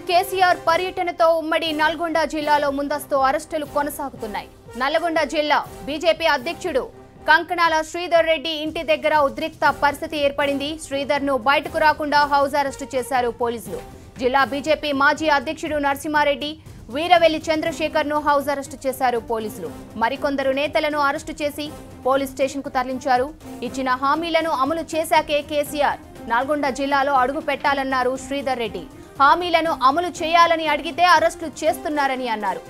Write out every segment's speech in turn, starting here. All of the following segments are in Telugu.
కేసీఆర్ పర్యటనతో ఉమ్మడి నల్గొండ జిల్లాలో ముందస్తు అరెస్టులు కొనసాగుతున్నాయి నల్గొండ జిల్లా బీజేపీ అధ్యక్షుడు కంకణాల శ్రీధర్ రెడ్డి ఇంటి దగ్గర ఉద్రిక్త పరిస్థితి ఏర్పడింది శ్రీధర్ ను బయటకు రాకుండా హౌస్ అరెస్టు చేశారు పోలీసులు జిల్లా బీజేపీ మాజీ అధ్యక్షుడు నరసింహారెడ్డి వీరవెల్లి చంద్రశేఖర్ ను హౌస్ అరెస్టు చేశారు పోలీసులు మరికొందరు నేతలను అరెస్టు చేసి పోలీస్ స్టేషన్ కు తరలించారు ఇచ్చిన హామీలను అమలు చేశాకే కేసీఆర్ నల్గొండ జిల్లాలో అడుగు పెట్టాలన్నారు శ్రీధర్ రెడ్డి హామీలను అమలు చేయాలని అడిగితే అరెస్టులు చేస్తున్నారని అన్నారు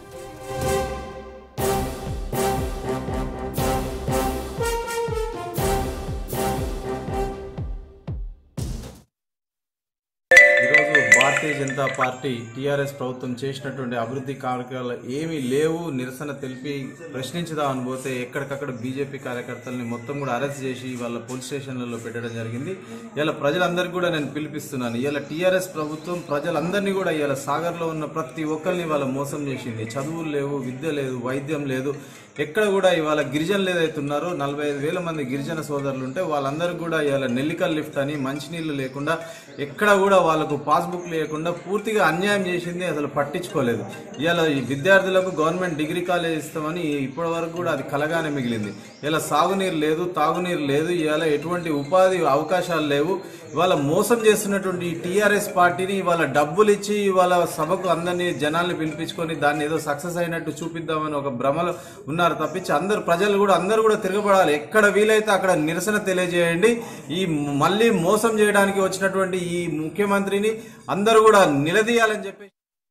ఈరోజు భారతీయ జనతా పార్టీ టీఆర్ఎస్ ప్రభుత్వం చేసినటువంటి అభివృద్ధి కార్యక్రమాలు ఏమీ లేవు నిరసన తెలిపి ప్రశ్నించుదామని పోతే ఎక్కడికక్కడ బీజేపీ కార్యకర్తల్ని మొత్తం కూడా అరెస్ట్ చేసి వాళ్ళ పోలీస్ స్టేషన్లలో పెట్టడం జరిగింది ఇలా ప్రజలందరికీ కూడా నేను పిలిపిస్తున్నాను ఇలా టీఆర్ఎస్ ప్రభుత్వం ప్రజలందరినీ కూడా ఇలా సాగర్లో ఉన్న ప్రతి ఒక్కరిని వాళ్ళ మోసం చేసింది చదువులు లేవు విద్య లేదు వైద్యం లేదు ఎక్కడ కూడా ఇవాళ గిరిజనులు ఏదైతే ఉన్నారో నలభై ఐదు వేల మంది గిరిజన సోదరులు ఉంటే వాళ్ళందరూ కూడా ఇవాళ నెల్లికల్ లిఫ్ట్ అని మంచినీళ్ళు లేకుండా ఎక్కడ కూడా వాళ్ళకు పాస్బుక్ లేకుండా పూర్తిగా అన్యాయం చేసింది అసలు పట్టించుకోలేదు ఇవాళ ఈ విద్యార్థులకు గవర్నమెంట్ డిగ్రీ కాలేజ్ ఇస్తామని ఇప్పటి వరకు కూడా అది కలగానే మిగిలింది ఇలా సాగునీరు లేదు తాగునీరు లేదు ఇవాళ ఎటువంటి ఉపాధి అవకాశాలు లేవు ఇవాళ మోసం చేస్తున్నటువంటి ఈ టీఆర్ఎస్ పార్టీని ఇవాళ డబ్బులు ఇచ్చి ఇవాళ సభకు అందరినీ జనాల్ని పిలిపించుకొని దాన్ని ఏదో సక్సెస్ అయినట్టు చూపిద్దామని ఒక భ్రమలో ఉన్నారు తప్పించి అందరు ప్రజలు కూడా అందరూ కూడా తిరగబడాలి ఎక్కడ వీలైతే అక్కడ నిరసన తెలియజేయండి ఈ మళ్ళీ మోసం చేయడానికి వచ్చినటువంటి ఈ ముఖ్యమంత్రిని అందరూ కూడా నిలదీయాలని చెప్పి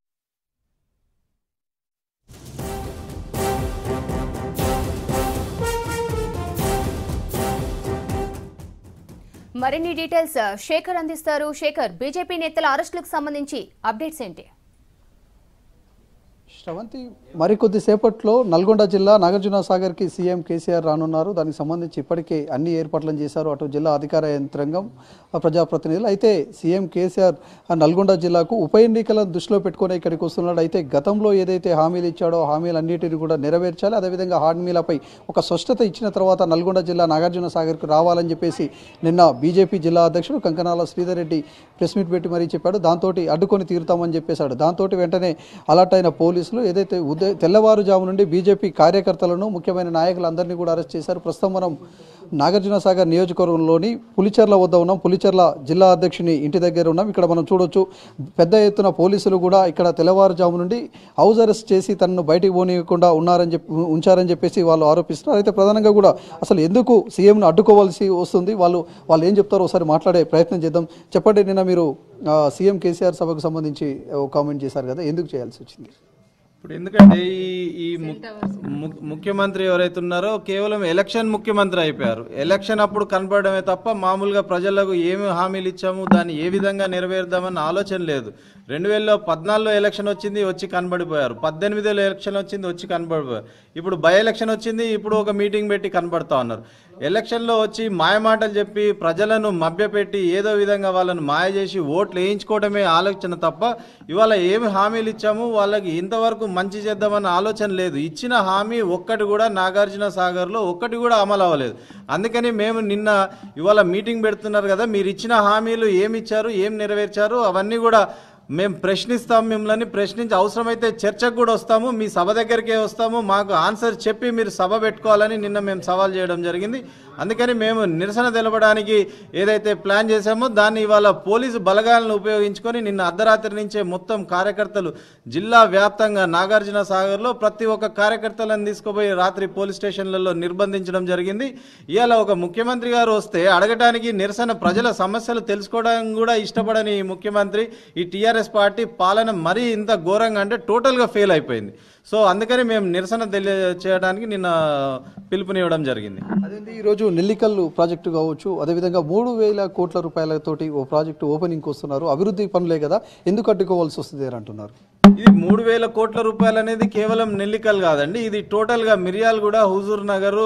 మరిన్ని డీటెయిల్స్ శేఖర్ అందిస్తారు శేఖర్ బీజేపీ నేతల అరెస్టులకు సంబంధించి అప్డేట్స్ ఏంటి శ్రవంతి మరికొద్ది సేపట్లో నల్గొండ జిల్లా నాగార్జున సాగర్కి సీఎం కేసీఆర్ రానున్నారు దానికి సంబంధించి ఇప్పటికే అన్ని ఏర్పాట్లను చేశారు అటు జిల్లా అధికార యంత్రాంగం ఆ ప్రజాప్రతినిధులు అయితే సీఎం కేసీఆర్ ఆ నల్గొండ జిల్లాకు ఉప ఎన్నికలను దృష్టిలో పెట్టుకొని ఇక్కడికి వస్తున్నాడు అయితే గతంలో ఏదైతే హామీలు ఇచ్చాడో ఆ హామీలన్నిటిని కూడా నెరవేర్చాలి అదేవిధంగా హామీలపై ఒక స్పష్టత ఇచ్చిన తర్వాత నల్గొండ జిల్లా నాగార్జున సాగర్కు రావాలని చెప్పేసి నిన్న బీజేపీ జిల్లా అధ్యక్షుడు కంకనాల శ్రీధర్ రెడ్డి ప్రెస్ మీట్ పెట్టి మరీ చెప్పాడు దాంతో అడ్డుకొని తీరుతామని చెప్పేశాడు దాంతో వెంటనే అలర్ట్ అయిన పోలీసులు ఏదైతే ఉదయ తెల్లవారుజాము నుండి బీజేపీ కార్యకర్తలను ముఖ్యమైన నాయకులందరినీ కూడా అరెస్ట్ చేశారు ప్రస్తుతం మనం నాగార్జున సాగర్ నియోజకవర్గంలోని పులిచెర్ల వద్ద ఉన్నాం పులిచెర్ల జిల్లా అధ్యక్షుని ఇంటి దగ్గర ఉన్నాం ఇక్కడ మనం చూడొచ్చు పెద్ద ఎత్తున పోలీసులు కూడా ఇక్కడ తెల్లవారుజాము నుండి హౌస్ అరెస్ట్ చేసి తనను బయటికి పోనీయకుండా ఉన్నారని చెప్పి ఉంచారని చెప్పేసి వాళ్ళు ఆరోపిస్తున్నారు అయితే ప్రధానంగా కూడా అసలు ఎందుకు సీఎంను అడ్డుకోవాల్సి వస్తుంది వాళ్ళు వాళ్ళు ఏం చెప్తారో ఒకసారి మాట్లాడే ప్రయత్నం చేద్దాం చెప్పండి నిన్న మీరు ఆ, సీఎం కేసీఆర్ సభకు సంబంధించి ఒక కామెంట్ చేశారు కదా ఎందుకు చేయాల్సి వచ్చింది ఇప్పుడు ఎందుకంటే ఈ ఈ ము- ము- ముఖ్యమంత్రి ఎవరైతే ఉన్నారో కేవలం ఎలక్షన్ ముఖ్యమంత్రి అయిపోయారు ఎలక్షన్ అప్పుడు కనపడమే తప్ప మామూలుగా ప్రజలకు ఏమి హామీలు ఇచ్చాము దాన్ని ఏ విధంగా నెరవేర్దామన్న ఆలోచన లేదు రెండు వేలలో పద్నాలుగులో ఎలక్షన్ వచ్చింది వచ్చి కనబడిపోయారు పద్దెనిమిదిలో ఎలక్షన్ వచ్చింది వచ్చి కనబడిపోయారు ఇప్పుడు బై ఎలక్షన్ వచ్చింది ఇప్పుడు ఒక మీటింగ్ పెట్టి కనబడతా ఉన్నారు ఎలక్షన్లో వచ్చి మాయమాటలు చెప్పి ప్రజలను మభ్యపెట్టి ఏదో విధంగా వాళ్ళను మాయ చేసి ఓట్లు వేయించుకోవడమే ఆలోచన తప్ప ఇవాళ ఏమి హామీలు ఇచ్చాము వాళ్ళకి ఇంతవరకు మంచి చేద్దామన్న ఆలోచన లేదు ఇచ్చిన హామీ ఒక్కటి కూడా నాగార్జున సాగర్లో ఒక్కటి కూడా అమలు అవ్వలేదు అందుకని మేము నిన్న ఇవాళ మీటింగ్ పెడుతున్నారు కదా మీరు ఇచ్చిన హామీలు ఏమి ఇచ్చారు ఏం నెరవేర్చారు అవన్నీ కూడా మేము ప్రశ్నిస్తాం మిమ్మల్ని ప్రశ్నించి అవసరమైతే చర్చకు కూడా వస్తాము మీ సభ దగ్గరికే వస్తాము మాకు ఆన్సర్ చెప్పి మీరు సభ పెట్టుకోవాలని నిన్న మేము సవాల్ చేయడం జరిగింది అందుకని మేము నిరసన తెలపడానికి ఏదైతే ప్లాన్ చేశామో దాన్ని ఇవాళ పోలీసు బలగాలను ఉపయోగించుకొని నిన్న అర్ధరాత్రి నుంచే మొత్తం కార్యకర్తలు జిల్లా వ్యాప్తంగా నాగార్జున సాగర్లో ప్రతి ఒక్క కార్యకర్తలను తీసుకుపోయి రాత్రి పోలీస్ స్టేషన్లలో నిర్బంధించడం జరిగింది ఇవాళ ఒక ముఖ్యమంత్రి గారు వస్తే అడగటానికి నిరసన ప్రజల సమస్యలు తెలుసుకోవడం కూడా ఇష్టపడని ఈ ముఖ్యమంత్రి ఈ టీఆర్ఎస్ పార్టీ పాలన మరీ ఇంత ఘోరంగా అంటే టోటల్గా ఫెయిల్ అయిపోయింది సో అందుకని మేము నిరసన తెలియచేయడానికి నిన్న పిలుపునివ్వడం జరిగింది అదేంటి ఈరోజు నెల్లికల్లు ప్రాజెక్టు కావచ్చు అదేవిధంగా మూడు వేల కోట్ల రూపాయలతోటి ఓ ప్రాజెక్టు ఓపెనింగ్కి వస్తున్నారు అభివృద్ధి పనులే కదా ఎందుకు అడ్డుకోవాల్సి వస్తుంది అని అంటున్నారు ఇది మూడు వేల కోట్ల రూపాయలు అనేది కేవలం నెల్లికల్ కాదండి ఇది టోటల్గా మిర్యాలగూడ హుజూర్ నగరు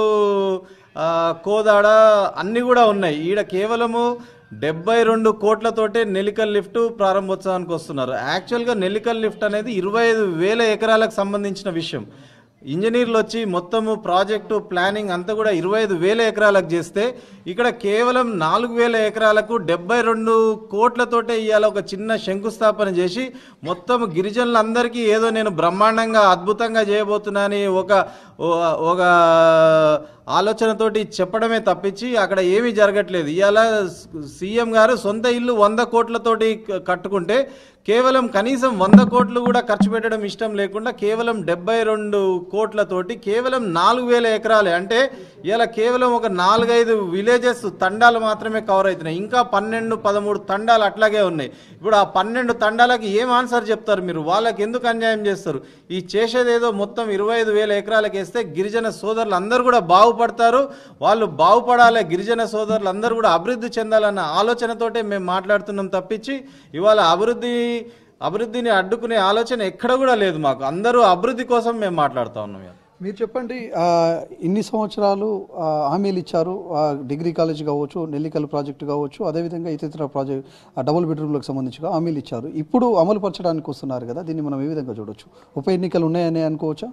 ఆ, కోదాడ అన్నీ కూడా ఉన్నాయి ఈడ కేవలము డెబ్బై రెండు కోట్లతోటే నెల్లికల్ లిఫ్ట్ ప్రారంభోత్సవానికి వస్తున్నారు యాక్చువల్గా నెల్లికల్ లిఫ్ట్ అనేది ఇరవై ఐదు వేల ఎకరాలకు సంబంధించిన విషయం ఇంజనీర్లు వచ్చి మొత్తము ప్రాజెక్టు ప్లానింగ్ అంతా కూడా ఇరవై ఐదు వేల ఎకరాలకు చేస్తే ఇక్కడ కేవలం నాలుగు వేల ఎకరాలకు డెబ్బై రెండు కోట్లతోటే ఇవాళ ఒక చిన్న శంకుస్థాపన చేసి మొత్తం గిరిజనులందరికీ ఏదో నేను బ్రహ్మాండంగా అద్భుతంగా చేయబోతున్నానని ఒక ఓ- ఒక ఆలోచనతోటి చెప్పడమే తప్పించి అక్కడ ఏమీ జరగట్లేదు ఇవాళ సీఎం గారు సొంత ఇల్లు వంద కోట్లతోటి క- కట్టుకుంటే కేవలం కనీసం వంద కోట్లు కూడా ఖర్చు పెట్టడం ఇష్టం లేకుండా కేవలం డెబ్బై రెండు కోట్లతోటి కేవలం నాలుగు వేల ఎకరాలే అంటే ఇలా కేవలం ఒక నాలుగైదు విలేజెస్ తండాలు మాత్రమే కవర్ అవుతున్నాయి ఇంకా పన్నెండు పదమూడు తండాలు అట్లాగే ఉన్నాయి ఇప్పుడు ఆ పన్నెండు తండాలకి ఏం ఆన్సర్ చెప్తారు మీరు వాళ్ళకి ఎందుకు అన్యాయం చేస్తారు ఈ చేసేదేదో మొత్తం ఇరవై ఐదు వేల ఎకరాలకు వేస్తే గిరిజన సోదరులు అందరూ కూడా బాగుపడతారు వాళ్ళు బాగుపడాలి గిరిజన సోదరులు అందరూ కూడా అభివృద్ధి చెందాలన్న ఆలోచనతోటే మేము మాట్లాడుతున్నాం తప్పించి ఇవాళ అభివృద్ధి అభివృద్ధిని అడ్డుకునే ఆలోచన ఎక్కడ కూడా లేదు మాకు అందరూ అభివృద్ధి కోసం మేము మాట్లాడుతూ ఉన్నాం ఇవాళ. మీరు చెప్పండి ఆ, ఇన్ని సంవత్సరాలు ఆ, హామీలు ఇచ్చారు ఆ, డిగ్రీ కాలేజ్ కావచ్చు నెల్లికల్ ప్రాజెక్టు కావచ్చు అదేవిధంగా ఇతర ప్రాజెక్ట్ ఆ, డబుల్ బెడ్రూమ్లకు సంబంధించి హామీలు ఇచ్చారు ఇప్పుడు అమలు పరచడానికి వస్తున్నారు కదా దీన్ని మనం ఏ విధంగా చూడొచ్చు ఉప ఎన్నికలు ఉన్నాయని అనుకోవచ్చా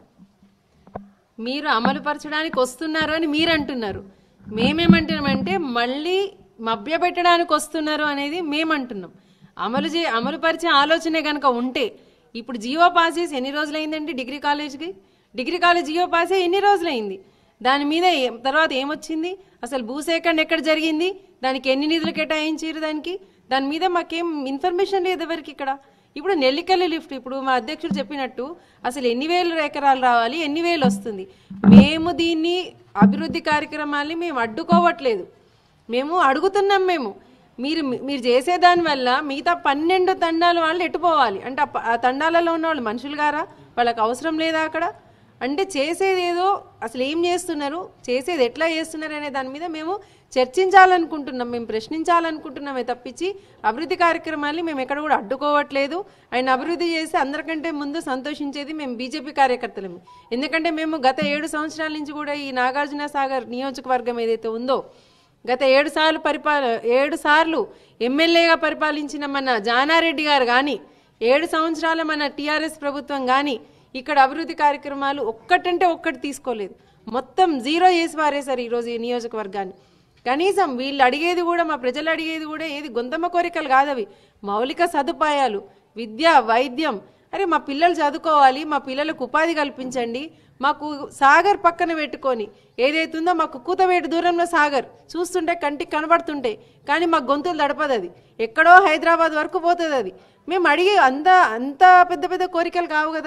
మీరు అమలు పరచడానికి వస్తున్నారు అని మీరు అంటున్నారు మేమేమంటున్నామంటే మళ్ళీ మభ్యపెట్టడానికి వస్తున్నారు అనేది మేమంటున్నాం అమలు చే అమలు పరిచే ఆలోచనే కనుక ఉంటే ఇప్పుడు జియో పాస్ చేసి ఎన్ని రోజులైందండి డిగ్రీ కాలేజ్కి డిగ్రీ కాలేజ్ జియో పాస్ అయ్యి ఎన్ని రోజులైంది దాని మీద ఏం- తర్వాత ఏమొచ్చింది అసలు భూసేకరణ ఎక్కడ జరిగింది దానికి ఎన్ని నిధులు కేటాయించారు దానికి దాని మీద మాకేం ఇన్ఫర్మేషన్ లేదు ఎవరికి ఇక్కడ ఇప్పుడు నెల్లికల్లి లిఫ్ట్ ఇప్పుడు మా అధ్యక్షుడు చెప్పినట్టు అసలు ఎన్ని వేలు ఎకరాలు రావాలి ఎన్ని వేలు వస్తుంది మేము దీన్ని అభివృద్ధి కార్యక్రమాల్ని మేము అడ్డుకోవట్లేదు మేము అడుగుతున్నాం మేము మీరు మీరు చేసే దాని వల్ల మిగతా పన్నెండు తండాల వాళ్ళు ఎట్టుపోవాలి అంటే ఆ ప- ఆ తండాలలో ఉన్న వాళ్ళు మనుషులు గారా వాళ్ళకి అవసరం లేదా అక్కడ అంటే చేసేది ఏదో అసలు ఏం చేస్తున్నారు చేసేది ఎట్లా చేస్తున్నారు అనే దాని మీద మేము చర్చించాలనుకుంటున్నాం మేము ప్రశ్నించాలనుకుంటున్నామే తప్పించి అభివృద్ధి కార్యక్రమాల్ని మేము ఎక్కడ కూడా అడ్డుకోవట్లేదు ఆయన అభివృద్ధి చేసి అందరికంటే ముందు సంతోషించేది మేము బీజేపీ కార్యకర్తలమే ఎందుకంటే మేము గత ఏడు సంవత్సరాల నుంచి కూడా ఈ నాగార్జున సాగర్ నియోజకవర్గం ఏదైతే ఉందో గత ఏడు సార్లు పరిపాల ఏడు సార్లు ఎమ్మెల్యేగా పరిపాలించిన మన జానారెడ్డి గారు కానీ ఏడు సంవత్సరాల మన టీఆర్ఎస్ ప్రభుత్వం కానీ ఇక్కడ అభివృద్ధి కార్యక్రమాలు ఒక్కటంటే ఒక్కటి తీసుకోలేదు మొత్తం జీరో చేసి పారేశారు ఈరోజు ఈ నియోజకవర్గాన్ని కనీసం వీళ్ళు అడిగేది కూడా మా ప్రజలు అడిగేది కూడా ఏది గొంతమ్మ కోరికలు కాదవి మౌలిక సదుపాయాలు విద్య వైద్యం అరే మా పిల్లలు చదువుకోవాలి మా పిల్లలకు ఉపాధి కల్పించండి మాకు సాగర్ పక్కన పెట్టుకొని ఏదైతుందో మాకు కూతవేటు దూరంలో సాగర్ చూస్తుంటే కంటికి కనబడుతుంటే కానీ మా గొంతులు తడపదు అది ఎక్కడో హైదరాబాద్ వరకు పోతుంది అది మేము అడిగే అంత అంత పెద్ద పెద్ద కోరికలు కావు కదా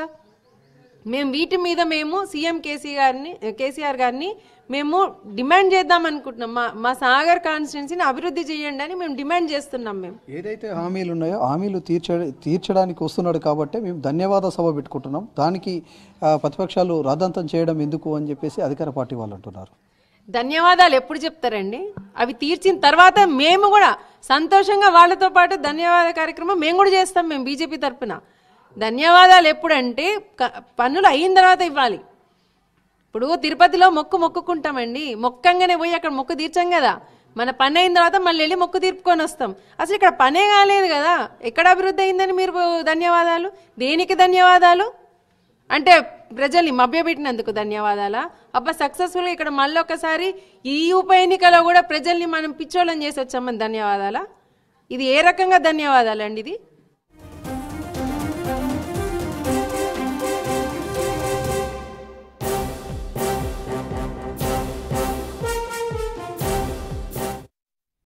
మేము వీటి మీద మేము సీఎం కేసీ గారిని కేసీఆర్ గారిని మేము డిమాండ్ చేద్దాం అనుకుంటున్నాం మా మా సాగర్ కాన్స్టిట్యున్సీని అభివృద్ధి చేయండి అని మేము డిమాండ్ చేస్తున్నాం మేము ఏదైతే హామీలు ఉన్నాయో హామీలు తీర్చ తీర్చడానికి వస్తున్నాడు కాబట్టి మేము ధన్యవాద సభ పెట్టుకుంటున్నాం దానికి ఆ, ప్రతిపక్షాలు రాద్ధాంతం చేయడం ఎందుకు అని చెప్పేసి అధికార పార్టీ వాళ్ళు అంటున్నారు ధన్యవాదాలు ఎప్పుడు చెప్తారండి అవి తీర్చిన తర్వాత మేము కూడా సంతోషంగా వాళ్ళతో పాటు ధన్యవాద కార్యక్రమం మేము కూడా చేస్తాం మేము బీజేపీ తరపున ధన్యవాదాలు ఎప్పుడంటే క- పనులు అయిన తర్వాత ఇవ్వాలి ఇప్పుడు తిరుపతిలో మొక్కు మొక్కుకుంటామండి మొక్కంగానే పోయి అక్కడ మొక్కు తీర్చాం కదా మన పని అయిన తర్వాత మళ్ళీ వెళ్ళి మొక్కు తీర్పుకొని వస్తాం అసలు ఇక్కడ పనే కాలేదు కదా ఎక్కడ అభివృద్ధి అయిందని మీరు ధన్యవాదాలు దేనికి ధన్యవాదాలు అంటే ప్రజల్ని మభ్యపెట్టినందుకు ధన్యవాదాలా అబ్బా సక్సెస్ఫుల్గా ఇక్కడ మళ్ళీ ఒకసారి ఈ ఉప ఎన్నికలో కూడా ప్రజల్ని మనం పిచ్చోళ్ళని చేసి వచ్చామని ధన్యవాదాలా ఇది ఏ రకంగా ధన్యవాదాలండి ఇది